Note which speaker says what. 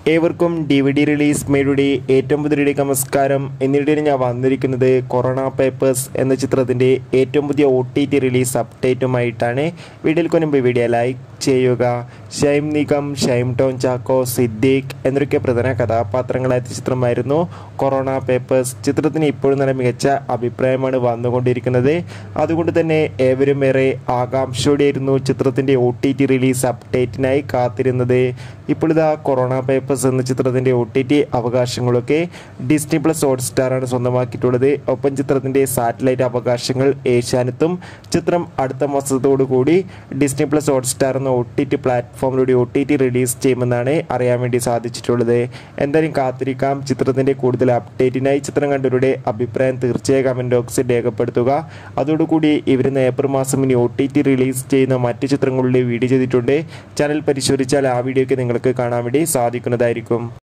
Speaker 1: ഏവർക്കും D V D release മേയുടെ ഏറ്റവും പുതിയ നമസ്കാരം എന്നിടെ ഞാൻ വന്നിരിക്കുന്നത് കൊറോണ പേപ്പേഴ്സ് എന്ന ചിത്രത്തിൻ്റെ ഏറ്റവും പുതിയ ഒ ടി ടി റിലീസ് അപ്ഡേറ്റുമായിട്ടാണ് വീഡിയോയിൽ കൊണ്ടുമ്പോൾ വീഡിയോ ലൈക്ക് ചെയ്യുക ഷൈം നിഗം ഷൈം ടോൺ ചാക്കോ സിദ്ദീഖ് എന്നൊക്കെ പ്രധാന കഥാപാത്രങ്ങളായ ചിത്രമായിരുന്നു കൊറോണ പേപ്പേഴ്സ് ചിത്രത്തിന് ഇപ്പോഴും നല്ല മികച്ച അഭിപ്രായമാണ് വന്നുകൊണ്ടിരിക്കുന്നത് അതുകൊണ്ട് തന്നെ ഏവരും ഏറെ ആകാംക്ഷയോടെയായിരുന്നു ചിത്രത്തിൻ്റെ ഒ ടി ടി റിലീസ് അപ്ഡേറ്റിനായി കാത്തിരുന്നത് ഇപ്പോൾ ഇതാ കൊറോണ പേപ്പേഴ്സ് എന്ന ചിത്രത്തിൻ്റെ ഒ ടി ടി അവകാശങ്ങളൊക്കെ ഡിസ്നി പ്ലസ് ഹോട്ട്സ്റ്റാറാണ് സ്വന്തമാക്കിയിട്ടുള്ളത് ഒപ്പം ചിത്രത്തിൻ്റെ സാറ്റലൈറ്റ് അവകാശങ്ങൾ ഏഷ്യാനെത്തും ചിത്രം അടുത്ത മാസത്തോടു കൂടി ഡിസ്നി പ്ലസ് ഹോട്ട്സ്റ്റാർ എന്ന ഒ ടി ടി പ്ലാറ്റ്ഫോമിലൂടെ ഒ ടി ടി റിലീസ് ചെയ്യുമെന്നാണ് അറിയാൻ വേണ്ടി സാധിച്ചിട്ടുള്ളത് എന്തായാലും കാത്തിരിക്കാം ചിത്രത്തിൻ്റെ കൂടുതൽ അപ്ഡേറ്റിനായി ചിത്രം കണ്ടവരുടെ അഭിപ്രായം തീർച്ചയായും കമൻറ്റ് ബോക്സിൽ രേഖപ്പെടുത്തുക അതോടുകൂടി ഇവരുന്ന ഏപ്രിൽ മാസം ഇനി ഒ ടി ടി റിലീസ് ചെയ്യുന്ന മറ്റ് ചിത്രങ്ങളുടെ വീഡിയോ ചെയ്തിട്ടുണ്ട് ചാനൽ പരിശോധിച്ചാൽ ആ വീഡിയോയ്ക്ക് നിങ്ങൾക്ക് കാണാൻ വേണ്ടി സാധിക്കുന്നതായിരിക്കും